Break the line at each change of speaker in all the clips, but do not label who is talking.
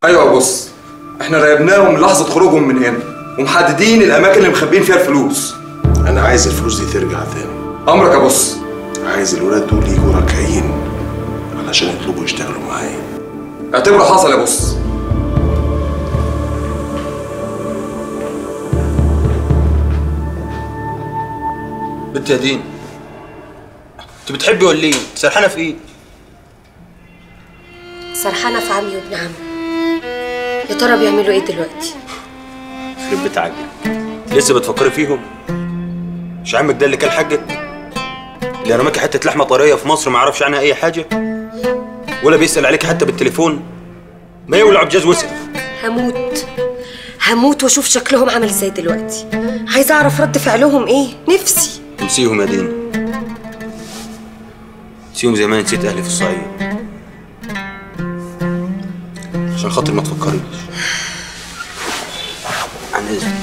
ايوه يا بص احنا راقبناهم من لحظه خروجهم من هنا ومحددين الاماكن اللي مخبين فيها الفلوس
انا عايز الفلوس دي ترجع تاني
امرك يا بص
عايز الولاد دول يجوا راكعين علشان يطلبوا يشتغلوا معايا
اعتبره حصل يا بص
بنت يا دين انت بتحبي ولا ايه؟ سرحانه في ايه؟
سرحانة في عمي وابن عمي يا ترى بيعملوا ايه دلوقتي
يخرب بيت عجل لسه بتفكري فيهم؟ مش عمك ده اللي كان حاجك؟ اللي رماكي حته لحمه طريه في مصر ما يعرفش عنها اي حاجه؟ ولا بيسال عليك حتى بالتليفون؟ ما يولع بجاز وسع
هموت هموت واشوف شكلهم عامل ازاي دلوقتي عايزة اعرف رد فعلهم ايه نفسي
نسيهم يا دين نسيهم زي ما نسيت اهلي في الصعيد عشان خاطر ما تفكريش عن اذنك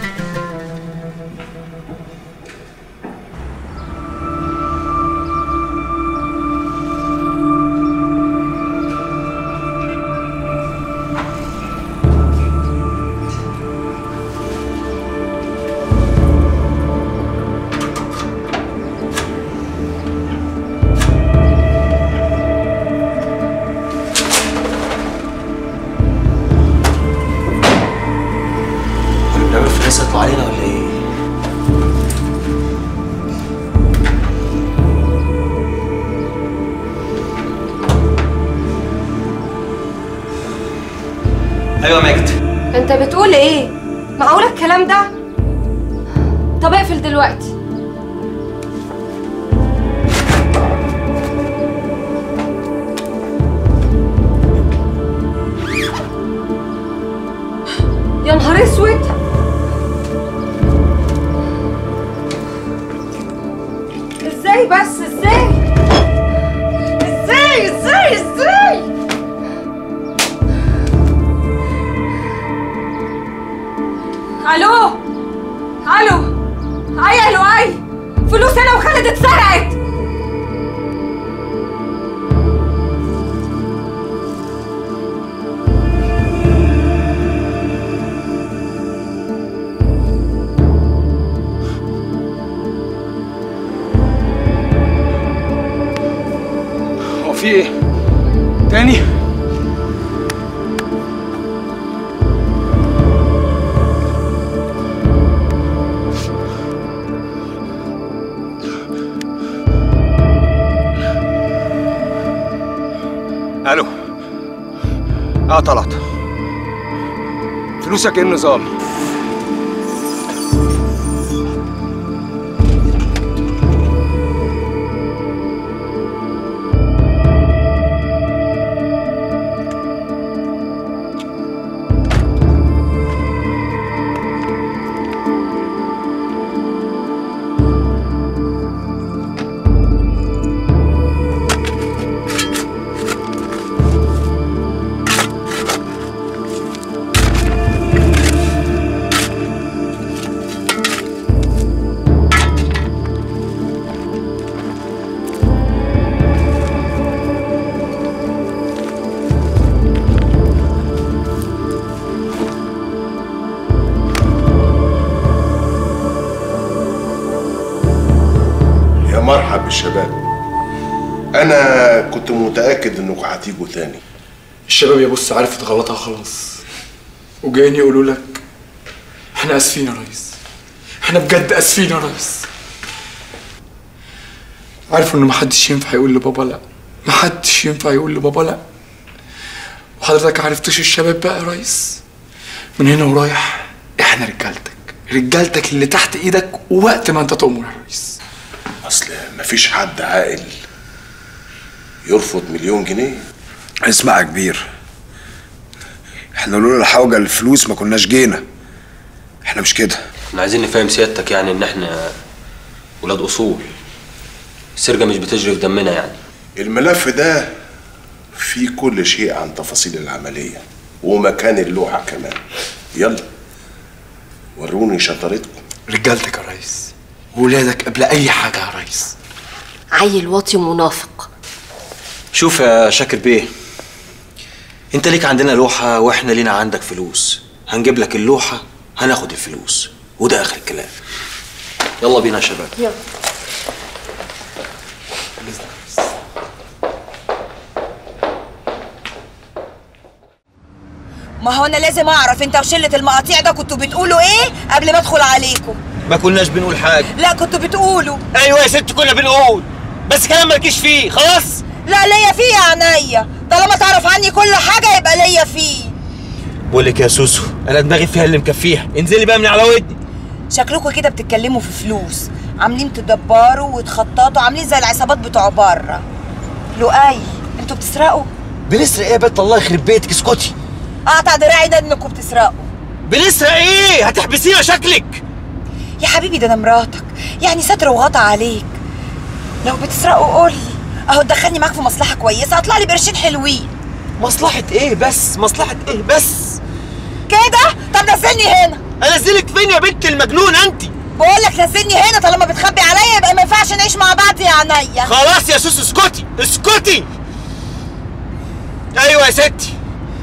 بنعمل في ناس يطلع علينا ولا ايه؟
ايوه ماجد
انت بتقول ايه معقول الكلام ده طب اقفل دلوقتي يا نهار اسود ازاي بس ازاي ازاي ازاي ازاي الو الو اي الو اي فلوس انا وخالد اتسرقت
هو في ايه تاني الو اه طلعت فلوسك ايه النظام
يا مرحب بالشباب انا كنت متاكد انكم هتيجوا تاني
الشباب يا بص عرفت غلطها خلاص وجايين يقولوا لك احنا اسفين يا ريس احنا بجد اسفين يا ريس عارفوا ان محدش ينفع يقول لبابا لا محدش ينفع يقول لبابا لا وحضرتك عرفتش الشباب بقى يا ريس من هنا ورايح احنا رجالتك رجالتك اللي تحت ايدك ووقت ما انت تؤمر يا ريس
اصل مفيش حد عاقل يرفض مليون جنيه
اسمع يا كبير احنا لولا الحوجه للفلوس ما كناش جينا احنا مش كده
احنا عايزين نفهم سيادتك يعني ان احنا ولاد اصول السرقه مش بتجري في دمنا يعني
الملف ده فيه كل شيء عن تفاصيل العمليه ومكان اللوحه كمان يلا وروني شطارتكم
رجالتك يا ريس وولادك قبل اي حاجه يا ريس
عيل واطي ومنافق
شوف يا شاكر بيه انت ليك عندنا لوحة واحنا لينا عندك فلوس هنجيب لك اللوحة هناخد الفلوس وده اخر الكلام يلا بينا يا شباب
يلا
ما هو انا لازم اعرف انت وشله المقاطيع ده كنتوا بتقولوا ايه قبل ما ادخل عليكم
ما كناش بنقول حاجة
لا كنتوا بتقولوا
ايوه يا ست كنا بنقول بس كلام مالكيش فيه خلاص
لا ليا فيه يا عينيا طالما تعرف عني كل حاجه يبقى ليا فيه
بقول لك يا سوسو انا دماغي فيها اللي مكفيها انزلي بقى من على ودني
شكلكم كده بتتكلموا في فلوس عاملين تدبروا وتخططوا عاملين زي العصابات بتوع بره لؤي انتوا بتسرقوا
بنسرق ايه يا بنت الله يخرب بيتك اسكتي
اقطع دراعي ده انكم بتسرقوا
بنسرق ايه هتحبسينا شكلك
يا حبيبي ده انا مراتك يعني ستر وغطى عليك لو بتسرقوا قولي اهو تدخلني معاك في مصلحه كويسه هطلع لي بقرشين حلوين
مصلحة ايه بس مصلحة ايه بس
كده طب نزلني هنا
انزلك فين يا بنت المجنون انت
بقول لك نزلني هنا طالما بتخبي عليا يبقى ما ينفعش نعيش مع بعض يا عينيا
خلاص يا سوسو اسكتي اسكتي ايوه يا ستي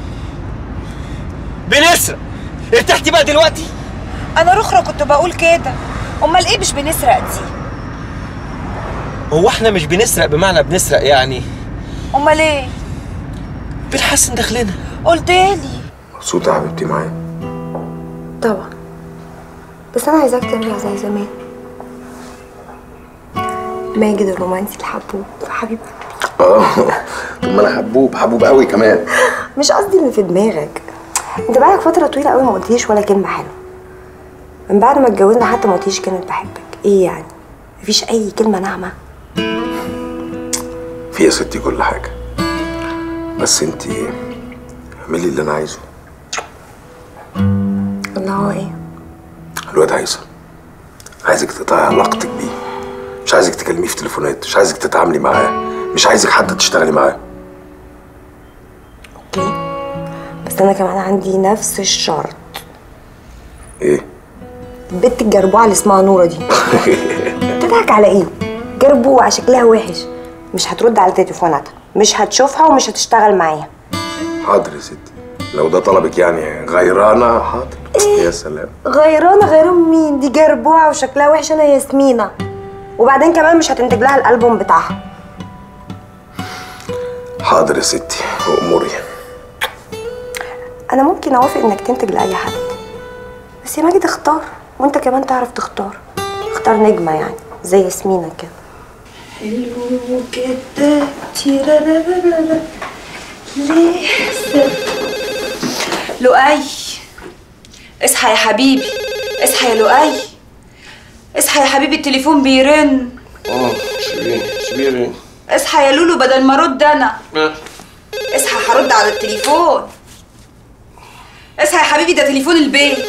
بنسرق ارتحتي بقى دلوقتي
انا رخرة كنت بقول كده امال ايه مش بنسرق دي
هو احنا مش بنسرق بمعنى بنسرق يعني
امال ايه
بنحسن دخلنا
قلت لي
مبسوطة يا حبيبتي معايا
طبعا بس انا عايزاك ترجع زي زمان ماجد الرومانسي الحبوب حبيبي
اه طب ما انا حبوب حبوب قوي كمان
مش قصدي اللي في دماغك انت بقالك فتره طويله قوي ما قلتليش ولا كلمه حلوه من بعد ما اتجوزنا حتى ما قلتليش كلمه بحبك ايه يعني مفيش اي كلمه ناعمه
في يا ستي كل حاجة بس انتي اعملي اللي انا عايزه
اللي هو ايه
الواد هيثم عايزك تقطعي علاقتك بيه مش عايزك تكلميه في تليفونات مش عايزك تتعاملي معاه مش عايزك حتى تشتغلي معاه
اوكي بس انا كمان عندي نفس الشرط
ايه
البت الجربوعه اللي اسمها نوره دي بتضحك على ايه جربوعه شكلها وحش مش هترد على تليفوناتها مش هتشوفها ومش هتشتغل معاها
حاضر يا ستي لو ده طلبك يعني غيرانة حاضر يا سلام
غيرانه غيران مين دي جربوعه وشكلها وحش انا ياسمينه وبعدين كمان مش هتنتج لها الالبوم بتاعها
حاضر يا ستي واموري
انا ممكن اوافق انك تنتج لاي حد بس يا ماجد اختار وانت كمان تعرف تختار اختار نجمه يعني زي ياسمينه كده حلو كده تيرارارارا. لسه
لؤي اصحى يا حبيبي اصحى يا لؤي اصحى يا حبيبي التليفون بيرن
اه سيبيني سيبيني
اصحى يا لولو بدل ما ارد انا اصحى هرد على التليفون اصحى يا حبيبي ده تليفون البيت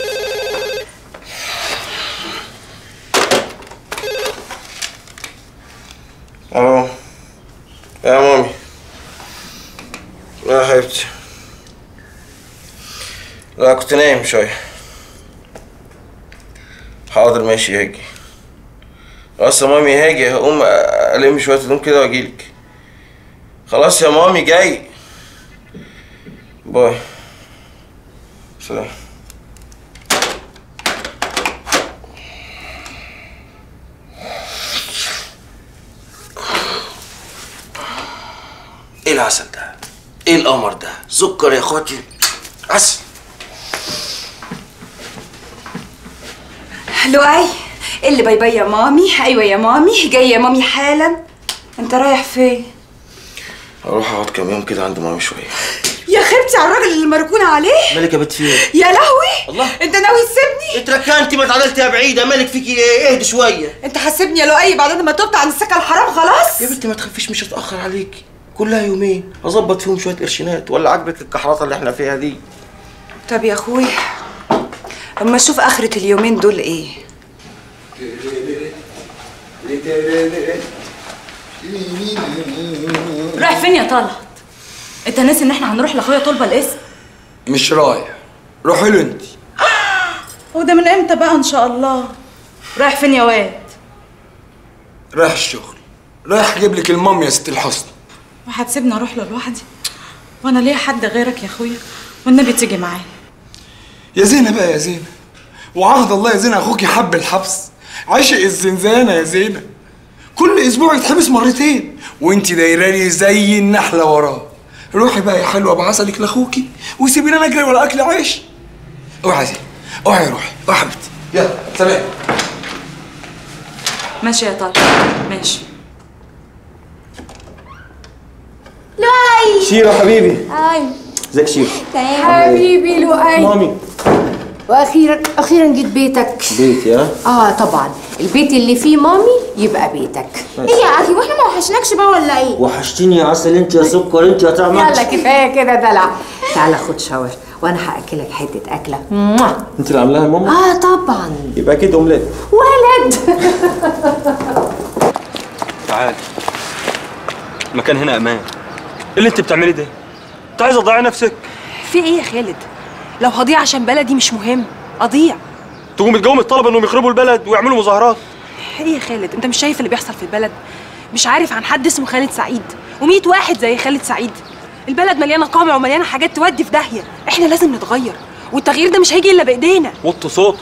الو يا مامي لا يا حبيبتي لا كنت نايم شوية حاضر ماشي هاجي خلاص يا مامي هاجي هقوم ألم شوية هدوم كده وأجيلك خلاص يا مامي جاي باي سلام
ايه العسل ده ايه القمر ده سكر يا اخواتي عسل
لؤي إيه اللي باي باي يا مامي ايوه يا مامي جاي يا مامي حالا انت رايح فين
هروح أقعد كام يوم كده عند مامي شوية
يا خيبتي على الراجل اللي مركون عليه
مالك يا بنت فيه
يا لهوي
الله.
انت ناوي تسيبني
اتركنتي ما اتعدلتي يا بعيده مالك فيكي ايه اهدي شويه
انت هتسيبني يا لؤي بعد ما تبت عن السكه الحرام خلاص
يا بنتي ما تخافيش مش هتاخر عليكي كلها يومين اظبط فيهم شويه قرشينات ولا عاجبك الكحرطه اللي احنا فيها دي
طب يا اخوي اما اشوف اخرة اليومين دول ايه
رايح فين يا طلعت انت ناسي ان احنا هنروح لاخويا طلبه الاسم
مش رايح روحي له انت
وده من امتى بقى ان شاء الله رايح فين يا واد
رايح الشغل رايح اجيب لك المام يا ست الحسن
وهتسيبني اروح له لوحدي وانا ليا حد غيرك يا اخويا والنبي تيجي معايا
يا زينة بقى يا زينة وعهد الله يا زينة اخوك يحب الحبس عشق الزنزانة يا زينة كل اسبوع يتحبس مرتين وانت دايراني زي النحلة وراه روحي بقى يا حلوة بعسلك لاخوكي وسيبيني انا اجري ولا اكل عيش اوعي يا زينة اوعي يا روحي اوعي يا حبيبتي يلا سلام
ماشي يا طارق ماشي
لؤي
شيرو حبيبي
ايوه
ازيك شيرو
حبيبي لؤي
مامي
واخيرا اخيرا جيت بيتك
بيتي ها
اه طبعا البيت اللي فيه مامي يبقى بيتك ايه يا اخي واحنا ما وحشناكش بقى ولا ايه
وحشتيني يا عسل انت يا سكر انت يا طعم
يلا كفايه كده دلع تعالى خد شاور وانا هاكلك حته اكله موah.
انت اللي عاملاها لماما
اه طبعا
يبقى كده اومليت
ولد
تعال المكان هنا امان ايه اللي انت بتعمليه ده انت عايزه تضيعي نفسك
في ايه يا خالد لو هضيع عشان بلدي مش مهم اضيع
تقوم تقوم الطلبه انهم يخربوا البلد ويعملوا مظاهرات
ايه يا خالد انت مش شايف اللي بيحصل في البلد مش عارف عن حد اسمه خالد سعيد ومية واحد زي خالد سعيد البلد مليانه قمع ومليانه حاجات تودي في داهيه احنا لازم نتغير والتغيير ده مش هيجي الا بايدينا
وطي صوت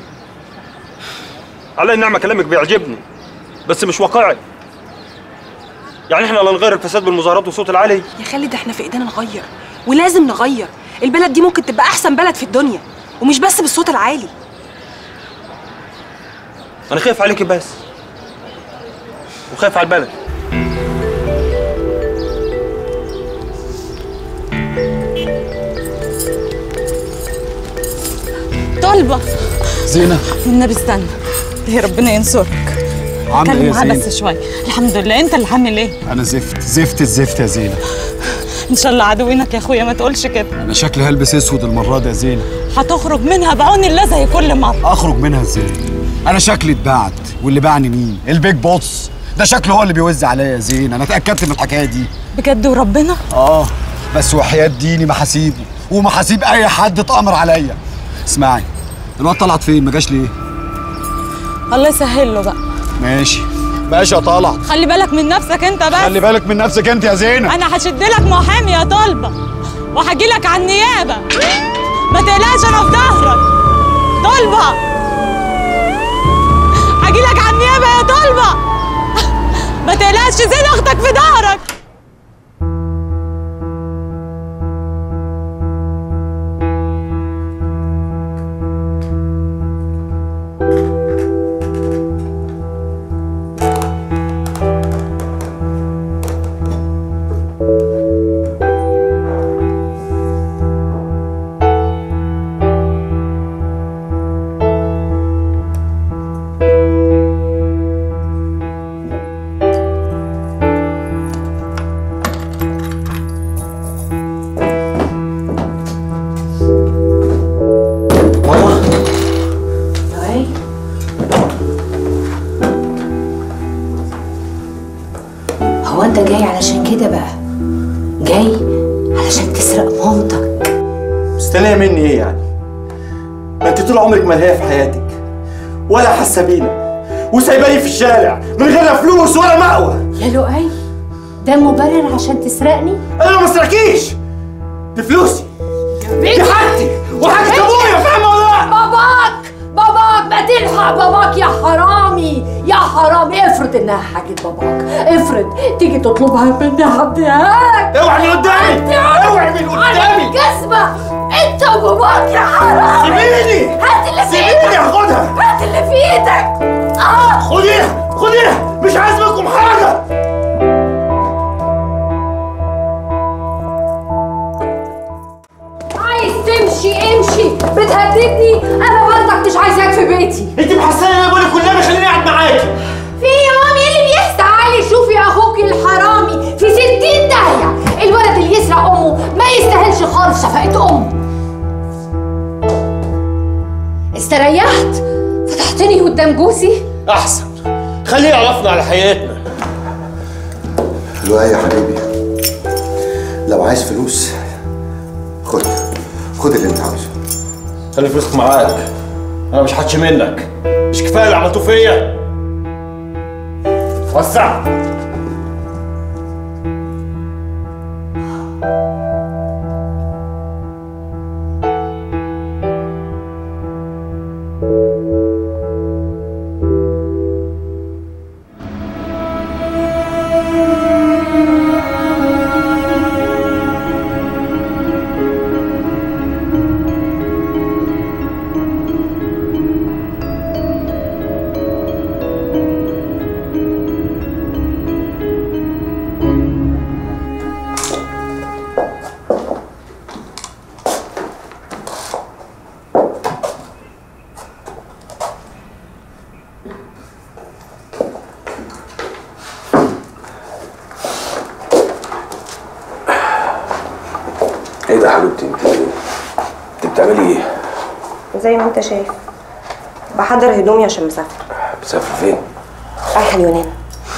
على النعمه كلامك بيعجبني بس مش واقعي يعني احنا لا نغير الفساد بالمظاهرات والصوت العالي
يا خالد احنا في ايدينا نغير ولازم نغير البلد دي ممكن تبقى احسن بلد في الدنيا ومش بس بالصوت العالي
انا خايف عليكي بس وخايف على البلد
طالبة
زينة
والنبي استنى يا ربنا ينصرك
عاملة ايه
كلم
يا
معاه
زينة؟
بس شوية الحمد لله انت اللي عامل ايه
أنا زفت زفت الزفت يا زينة
ان شاء الله عدوينك يا اخويا ما تقولش كده
أنا شكلي هلبس أسود المرة دي يا زينة
هتخرج منها بعون الله زي كل مرة
أخرج منها إزاي؟ أنا شكلي اتبعت واللي باعني مين؟ البيج بوس ده شكله هو اللي بيوزع عليا يا زينة أنا اتأكدت من الحكاية دي
بجد وربنا
آه بس وحياة ديني ما هسيبه وما هسيب أي حد اتأمر عليا اسمعي الواد طلعت فين؟ ما جاش ليه؟
الله يسهل له بقى
ماشي ماشي يا طلعت
خلي بالك من نفسك انت بس
خلي بالك من نفسك أنت يا زينة
انا هشد لك محامي يا طالبة وهجي لك على النيابة ما تقلقش انا في ظهرك طالبة هجي لك على النيابة يا طالبة ما تقلقش زين اختك في ظهرك
لؤي هو انت جاي علشان كده بقى جاي علشان تسرق مامتك
مستنيه مني ايه يعني؟ ما انت طول عمرك ملهيه في حياتك ولا حاسه بينا وسايباني في الشارع من غير لا فلوس ولا مأوى
يا لؤي ده مبرر عشان تسرقني
انا ما اسرقكيش دي فلوسي دي حاجتي وحاجة ابويا فاهمه ولا لا؟
باباك باباك ما تلحق باباك يا حرامي يا حرامي افرض انها حاجة باباك افرض تيجي تطلبها مني هديهاك
اوعي من قدامي اوعي من قدامي
كذبة انت وباباك يا حرامي
سيبيني
هات اللي في
سيبيني
ايدك
هاخدها
هات اللي في ايدك اه
خديها خديها مش عايز منكم حاجه
عايز تمشي امشي بتهددني انا برضك مش عايزاك في بيتي
انت محسنه ان انا بقول لك كلها خليني قاعد معاكي
في يا مامي ايه اللي بيحصل تعالي شوفي اخوك الحرامي في ستين داهية الولد اللي يسرق امه ما يستاهلش خالص شفقة امه استريحت فتحتني قدام جوزي
احسن خليه يعرفنا على حياتنا
لؤي يا حبيبي لو عايز فلوس خد خد اللي انت عاوزه
خلي فلوسك معاك انا مش حاتش منك مش كفايه اللي عملتوه فيا وسع
حبيبتي انت انت بتعملي ايه؟
زي ما انت شايف بحضر هدومي عشان مسافر
مسافر فين؟
رايحه اليونان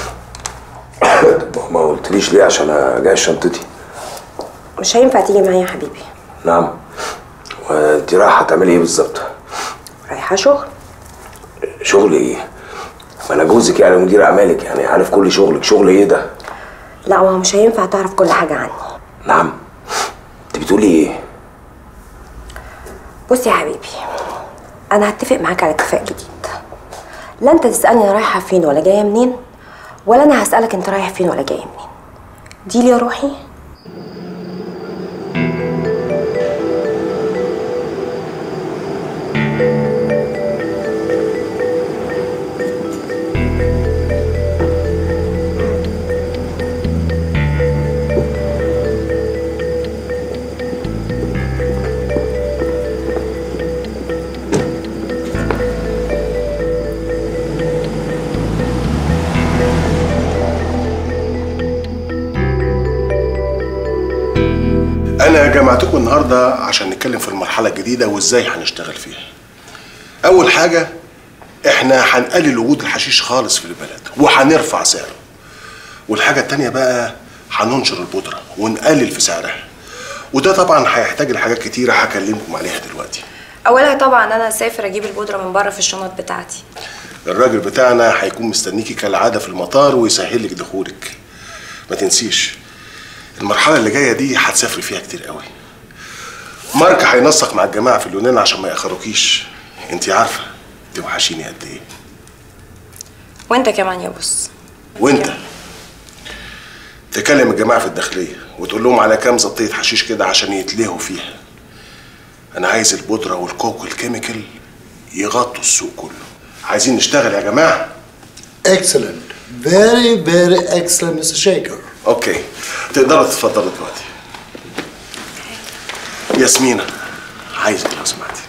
طب ما قلتليش ليه عشان اجهز شنطتي
مش هينفع تيجي معايا يا حبيبي
نعم وانت رايحه تعملي ايه بالظبط؟
رايحه شغل
شغل ايه؟ ما انا جوزك يعني مدير اعمالك يعني عارف كل شغلك شغل ايه ده؟
لا ما هو مش هينفع تعرف كل حاجه عني
نعم انت بتقولي ايه؟
بص يا حبيبي انا هتفق معاك على اتفاق جديد لا انت تسالني انا رايحه فين ولا جايه منين ولا انا هسالك انت رايح فين ولا جاي منين دي لي يا روحي
أنا جمعتكم النهاردة عشان نتكلم في المرحلة الجديدة وإزاي هنشتغل فيها. أول حاجة إحنا هنقلل وجود الحشيش خالص في البلد وهنرفع سعره. والحاجة التانية بقى هننشر البودرة ونقلل في سعرها. وده طبعا هيحتاج لحاجات كتيرة هكلمكم عليها دلوقتي.
اولها طبعا انا اسافر اجيب البودره من بره في الشنط بتاعتي
الراجل بتاعنا هيكون مستنيكي كالعادة في المطار ويسهل لك دخولك. ما تنسيش المرحلة اللي جاية دي هتسافري فيها كتير قوي. مارك هينسق مع الجماعة في اليونان عشان ما يأخروكيش. انت عارفة توحشيني قد ايه.
وانت كمان يا بص
وانت تكلم الجماعة في الداخلية وتقول لهم على كام زبطية حشيش كده عشان يتلهوا فيها. أنا عايز البودرة والكوك والكيميكال يغطوا السوق كله. عايزين نشتغل يا جماعة.
Excellent. Very, very excellent, Mr. Shaker.
اوكي تقدروا تتفضلوا دلوقتي ياسمينة عايزك لو سمحتي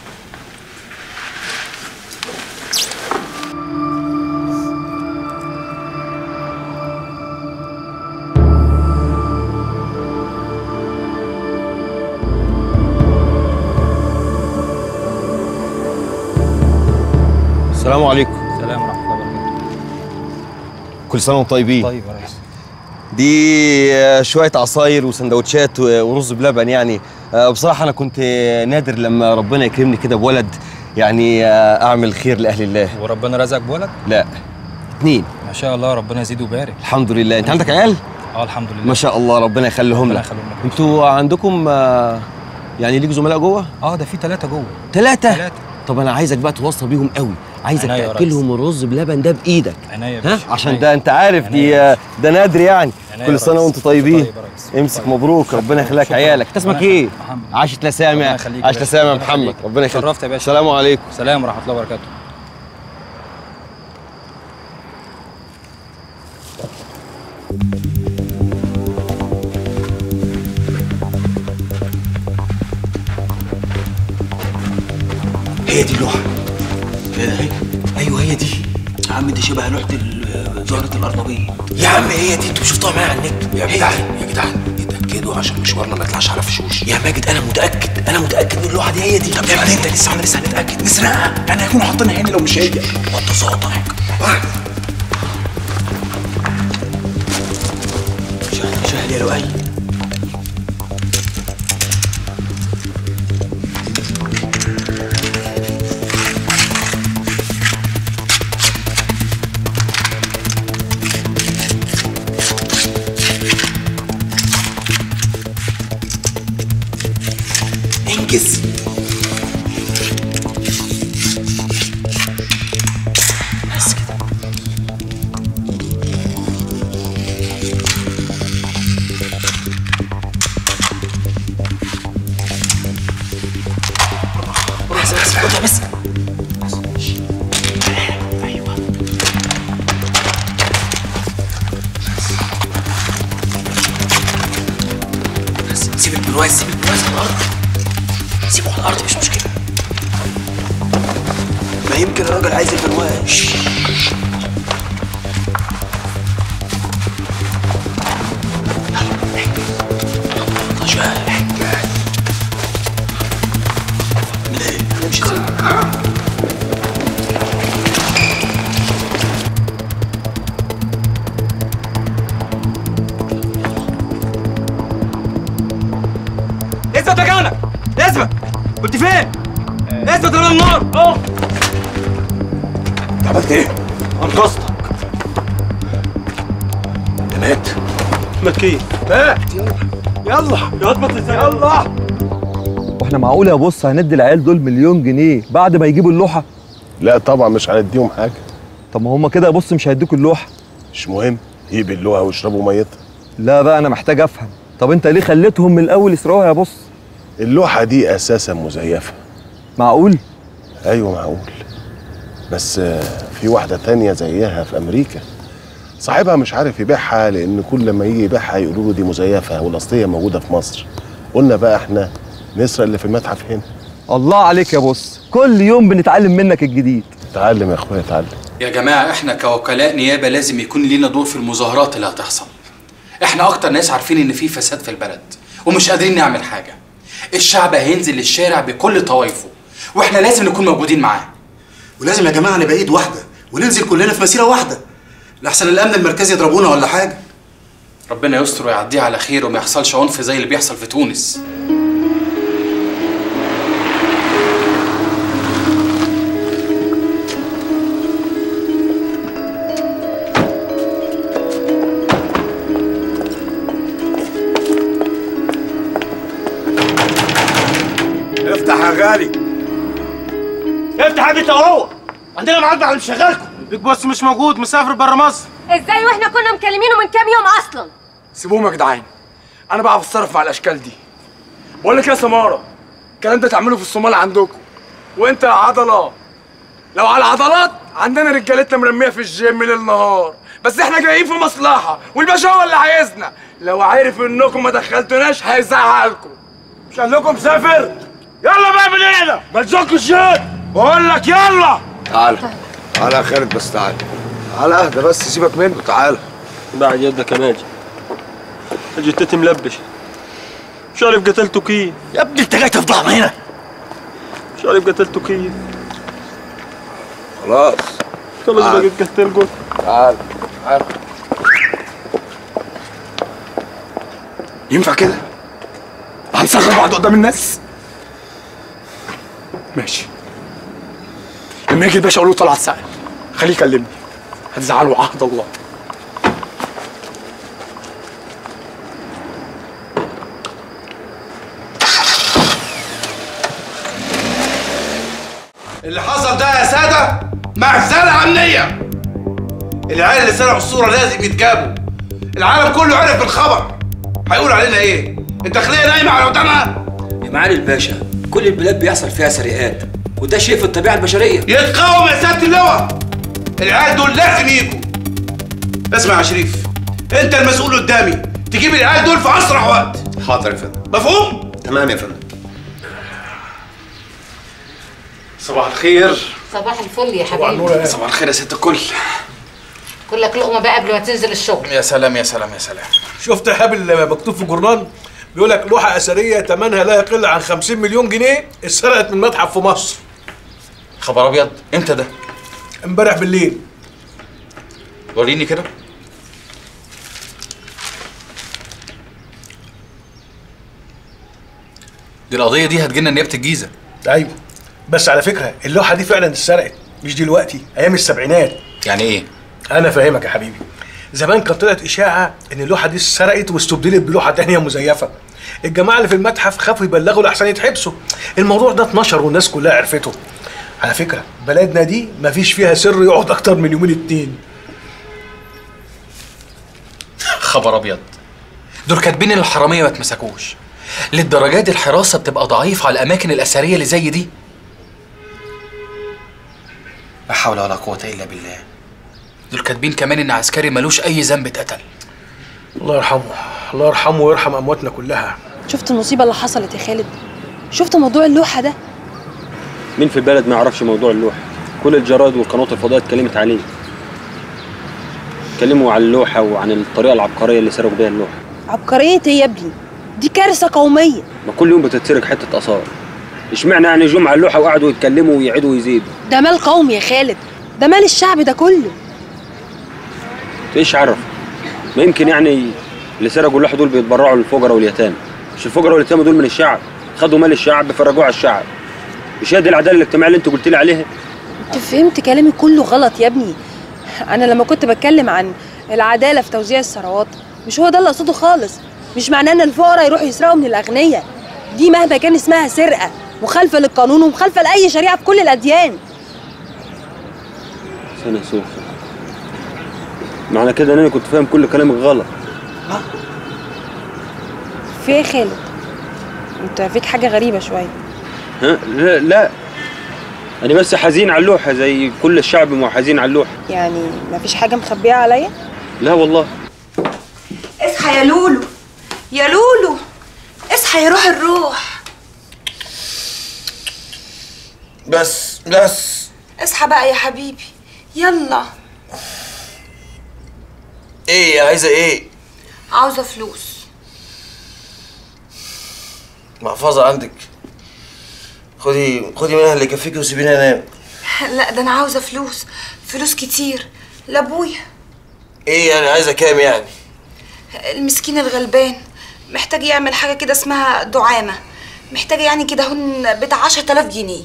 السلام عليكم
السلام ورحمه الله وبركاته
كل سنه وانتم طيبين
طيب يا ريس
دي آه، شويه عصاير وسندوتشات و- ورز بلبن يعني آه، بصراحه انا كنت نادر لما ربنا يكرمني كده بولد يعني آه، اعمل خير لاهل الله
وربنا رزقك بولد
لا اتنين
ما شاء الله ربنا يزيد ويبارك
الحمد لله انت عندك عيال
اه الحمد لله
ما شاء الله ربنا يخليهم
ربنا
لك
يخليهم لك.
انتوا عندكم آه، يعني ليك زملاء جوه
اه ده في ثلاثه جوه
ثلاثه طب انا عايزك بقى توصى بيهم قوي عايزك
عناية يا
تاكلهم الرز بلبن ده بايدك
عناية يا
ها
باشا
عشان ده انت عارف دي ده نادر يعني
عناية
كل
يا
سنه
ريس.
وانتم طيبين
طيب يا ريس.
امسك مبروك ربنا يخليك
شكراً.
عيالك انت اسمك
ربنا
ايه
يخليك. محمد.
عاشت لسامع
ربنا يخليك يا
عاشت
باشا.
لسامع
ربنا
محمد
يخليك.
ربنا يخليك
شرفت يا باشا
السلام عليكم
سلام ورحمه الله وبركاته
هي دي اللوحة كده اهي ايوه هي دي يا عم دي شبه لوحة ال- زهرة الأرنبيط يا عم هي دي انتوا شفتوها معايا على النت يا جدعان يا جدعان اتأكدوا عشان مشوارنا ما يطلعش على فشوش يا ماجد أنا متأكد أنا متأكد ان اللوحة دي هي دي طب يا ابني انت لسه احنا لسه هنتأكد نسرقها أنا هيكونوا حاطينها هنا لو مش هي وطي صوتك شهل شهل يا لؤي انجز بس كده بس بس خدها بس ايوه بس سيب البرواز سيب البرواز على الارض سيبه على الارض مش مشكله ما يمكن الراجل عايز البرواز كنت فين؟ اثبت رمى النار اهو
عملت ايه؟
انقذتك
ده مات
مات كيف؟ مات يلا يلا يا اضبط ازاي يلا
واحنا معقول يا بص هندي العيال دول مليون جنيه بعد ما يجيبوا اللوحه
لا طبعا مش هنديهم حاجه
طب ما هم كده يا بص مش هيدوكوا اللوحه
مش مهم يبلوها ويشربوا ميتها
لا بقى انا محتاج افهم طب انت ليه خليتهم من الاول يسرقوها يا بص
اللوحه دي اساسا مزيفه
معقول
ايوه معقول بس آه، في واحده تانية زيها في امريكا صاحبها مش عارف يبيعها لان كل ما يجي يبيعها يقولوا له دي مزيفه والاصليه موجوده في مصر قلنا بقى احنا نسرق اللي في المتحف هنا
الله عليك يا بص كل يوم بنتعلم منك الجديد
اتعلم يا اخويا اتعلم
يا جماعة احنا كوكلاء نيابة لازم يكون لينا دور في المظاهرات اللي هتحصل احنا اكتر ناس عارفين ان في فساد في البلد ومش قادرين نعمل حاجة الشعب هينزل للشارع بكل طوائفه واحنا لازم نكون موجودين معاه
ولازم يا جماعه نبقى ايد واحده وننزل كلنا في مسيره واحده لحسن الامن المركزي يضربونا ولا حاجه
ربنا يستر ويعديها على خير وما يحصلش عنف زي اللي بيحصل في تونس
افتح يا غالي افتح يا بيت اهو عندنا ميعاد بعد شغالكم البيج بوس مش موجود مسافر بره مصر
ازاي واحنا كنا مكلمينه من كام يوم اصلا
سيبوهم يا جدعان انا بعرف اتصرف مع الاشكال دي بقول لك يا سماره الكلام ده تعمله في الصومال عندكم وانت يا عضله لو على العضلات عندنا رجالتنا مرميه في الجيم ليل نهار بس احنا جايين في مصلحه والباشا هو اللي عايزنا لو عارف انكم ما دخلتوناش هيزعلكم مش قال لكم سافر يلا بقى من هنا ما تزكوا الشيت بقول لك يلا
تعال تعال يا خالد بس تعال تعال اهدى بس سيبك منه تعال
بعد يدك يا ماجد جتتي ملبش مش عارف قتلته كيف يا ابني انت جاي تفضحنا هنا مش عارف قتلته كيف
خلاص
خلاص
تعال.
بقيت قتل قلت
تعال تعال
ينفع كده هنصغر بعض قدام الناس ماشي لما يجي الباشا اقول له طلعت سأل خليه يكلمني هتزعله عهد الله
اللي حصل ده يا سادة مهزلة أمنية العيال اللي سرقوا الصورة لازم يتجابوا العالم كله عرف بالخبر هيقول علينا ايه؟ الداخلية نايمة على ودانها
يا معالي الباشا كل البلاد بيحصل فيها سرقات وده شيء في الطبيعه البشريه
يتقاوم يا سيادة اللواء العيال دول لازم يجوا اسمع يا شريف انت المسؤول قدامي تجيب العيال دول في اسرع وقت
حاضر يا فندم
مفهوم؟
تمام يا فندم
صباح الخير
صباح الفل يا حبيبي
صباح الخير يا ست الكل
كلك لقمه بقى قبل ما تنزل الشغل
يا سلام يا سلام يا سلام
شفت يا هبل مكتوب في الجورنال بيقول لك لوحه اثريه ثمنها لا يقل عن 50 مليون جنيه اتسرقت من متحف في مصر
خبر ابيض امتى ده
امبارح بالليل
وريني كده دي القضيه دي هتجينا نيابه الجيزه
ايوه بس على فكره اللوحه دي فعلا اتسرقت مش دلوقتي ايام السبعينات
يعني ايه
انا فاهمك يا حبيبي زمان كانت طلعت اشاعه ان اللوحه دي اتسرقت واستبدلت بلوحه تانية مزيفه الجماعه اللي في المتحف خافوا يبلغوا لاحسن يتحبسوا الموضوع ده اتنشر والناس كلها عرفته على فكره بلدنا دي مفيش فيها سر يقعد اكتر من يومين اتنين
خبر ابيض دول كاتبين ان الحراميه ما اتمسكوش للدرجات دي الحراسه بتبقى ضعيفه على الاماكن الاثريه اللي زي دي لا حول ولا قوه الا بالله دول كاتبين كمان ان عسكري ملوش اي ذنب اتقتل
الله يرحمه الله يرحمه ويرحم امواتنا كلها
شفت المصيبه اللي حصلت يا خالد شفت موضوع اللوحه ده
مين في البلد ما يعرفش موضوع اللوحة كل الجرايد والقنوات الفضائية اتكلمت عليه اتكلموا عن اللوحة وعن الطريقة العبقرية اللي سرقوا بيها اللوحة
عبقريه ايه يا ابني دي كارثه قوميه
ما كل يوم بتتسرق حتة آثار اشمعنى يعني جم على اللوحة وقعدوا يتكلموا ويعيدوا ويزيدوا
ده مال قومي يا خالد ده مال الشعب ده كله
ايش عرف ما يمكن يعني اللي سرقوا اللوحة دول بيتبرعوا للفقراء واليتامى مش الفقراء واليتامى دول من الشعب خدوا مال الشعب فرجوه على الشعب مش هي دي العداله الاجتماعيه اللي انت قلت لي عليها
انت فهمت كلامي كله غلط يا ابني انا لما كنت بتكلم عن العداله في توزيع الثروات مش هو ده اللي اقصده خالص مش معناه ان الفقراء يروحوا يسرقوا من الاغنياء دي مهما كان اسمها سرقه مخالفه للقانون ومخالفه لاي شريعه في كل الاديان
سنة سوسة معنى كده ان انا كنت فاهم كل كلامك غلط
في ايه يا خالد انت فيك حاجه غريبه شويه
ها لا لا انا بس حزين على اللوحه زي كل الشعب ما هو حزين على اللوحه
يعني مفيش حاجه مخبيه عليا
لا والله
اصحى يا لولو يا لولو اصحى يا روح الروح
بس بس
اصحى بقى يا حبيبي يلا
ايه عايزه ايه
عاوزه فلوس
محفظه عندك خدي خدي منها اللي يكفيكي وسيبيني انام
لا ده انا عاوزه فلوس فلوس كتير لابويا
ايه يعني عايزه كام يعني
المسكين الغلبان محتاج يعمل حاجه كده اسمها دعامه محتاج يعني كده هن بتاع 10000 جنيه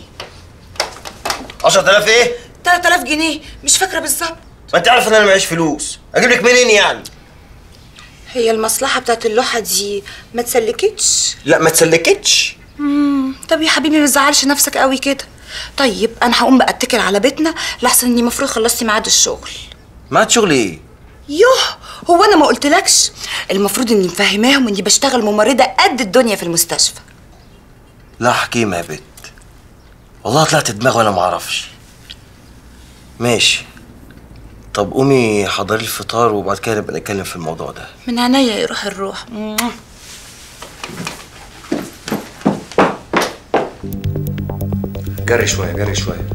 10000 ايه
3000 جنيه مش فاكره بالظبط
ما انت عارف ان انا معيش فلوس اجيب لك منين يعني
هي المصلحه بتاعت اللوحه دي ما تسلكتش
لا ما تسلكتش
مم. طب يا حبيبي ما تزعلش نفسك قوي كده طيب انا هقوم بقى اتكل على بيتنا لحسن اني المفروض خلصتي ميعاد الشغل
ما شغل ايه
يوه هو انا ما قلتلكش المفروض اني مفهماهم اني بشتغل ممرضه قد الدنيا في المستشفى
لا حكيمه يا بت والله طلعت دماغ وانا ما اعرفش ماشي طب قومي حضري الفطار وبعد كده نبقى نتكلم في الموضوع ده
من عينيا يا روح الروح
جري شويه جري شويه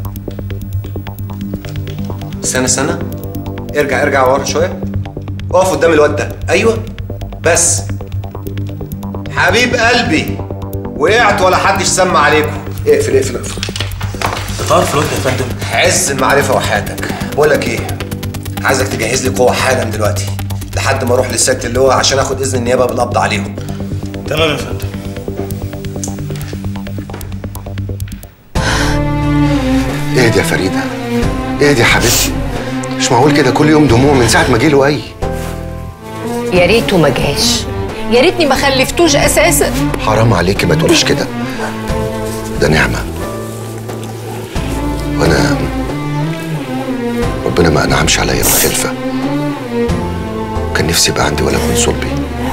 استنى استنى ارجع ارجع ورا شويه اقف قدام الواد ده ايوه بس حبيب قلبي وقعت ولا حدش سمع عليكم اقفل اقفل اقفل
تعرف الواد يا فندم
عز المعرفه وحياتك بقول لك ايه عايزك تجهز لي قوه حالا دلوقتي لحد ما اروح للست اللواء عشان اخد اذن النيابه بالقبض عليهم
تمام يا فندم
اهدي يا فريده اهدي يا حبيبتي مش معقول كده كل يوم دموع من ساعه ما جه له اي
يا ريته ما جاش يا ريتني ما خلفتوش اساسا
حرام عليكي ما تقوليش كده ده نعمه وانا ربنا ما انعمش عليا بخلفه كان نفسي يبقى عندي ولد من صلبي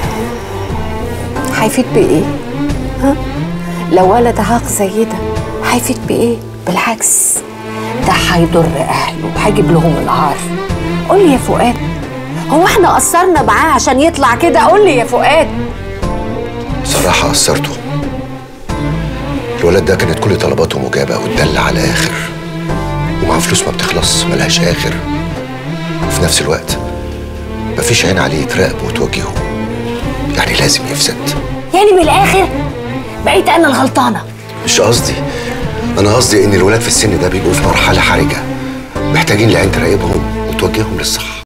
هيفيد بايه ها لو ولد عاق زي ده هيفيد بايه بالعكس ده هيضر اهله وهيجيب لهم العار قول لي يا فؤاد هو احنا قصرنا معاه عشان يطلع كده قول لي يا فؤاد
صراحه قصرته الولد ده كانت كل طلباته مجابه واتدلع على اخر ومعاه فلوس ما بتخلص ملهاش اخر وفي نفس الوقت مفيش عين عليه تراقب وتوجهه يعني لازم يفسد
يعني من الاخر بقيت انا الغلطانه
مش قصدي انا قصدي ان الولاد في السن ده بيبقوا في مرحله حرجه محتاجين لعين تراقبهم وتوجههم للصح